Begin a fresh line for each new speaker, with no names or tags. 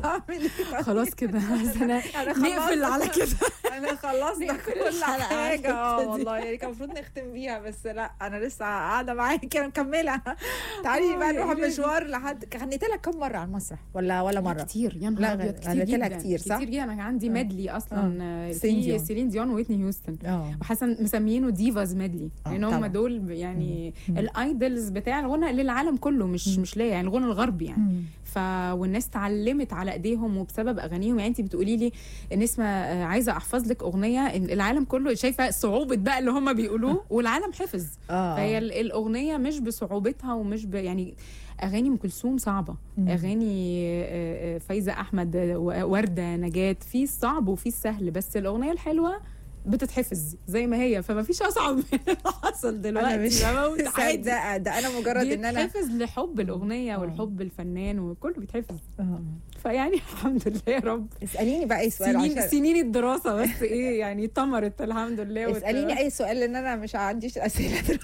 اعمل ايه
خلاص كده بس انا
انا
نقفل على كده
انا خلصنا
نقفل
كل
الحلقة على
حاجه اه
الحتة دي.
والله يعني كان المفروض نختم بيها بس لا انا لسه قاعده معاكي انا مكمله تعالي بقى
آه،
نروح
يا ريت.
مشوار لحد غنيت لها كم مره على المسرح ولا ولا مره
كتير يا
لا،
نهار ابيض كتير
غنيت لها
جدا
كتير، صح؟
كتير جدا انا عندي
آه.
ميدلي اصلا آه،
سيلين
في
ديون.
سيلين ديون وويتني هيوستن
اه
وحسن مسمينه ديفاز ميدلي
آه،
لان هم
طبعاً.
دول يعني
مم.
الايدلز بتاع الغنى للعالم كله مش
مم.
مش ليا يعني الغنى الغربي يعني
مم.
ف والناس اتعلمت على ايديهم وبسبب اغانيهم يعني انت بتقولي لي نسمه آه، عايزه احفظ لك اغنيه إن العالم كله شايفه صعوبه بقى اللي هم بيقولوه والعالم حفظ
اه
فهي ال- الاغنيه مش بصعوبتها ومش ب يعني اغاني ام كلثوم صعبه
مم.
اغاني آه، آه، فايزه احمد آه، و- ورده نجاه في الصعب وفي السهل بس الاغنيه الحلوه بتتحفظ زي ما هي فما فيش اصعب من اللي حصل دلوقتي
انا مش
بموت عادي
ده ده انا مجرد ان انا
بيتحفظ لحب الاغنيه
آه.
والحب الفنان وكله بيتحفظ
آه.
فيعني الحمد لله يا رب
اساليني بقى اي سؤال
سنين
عشان
سنين الدراسه بس ايه يعني طمرت الحمد لله
اساليني اي سؤال لان انا مش عنديش اسئله دلوقتي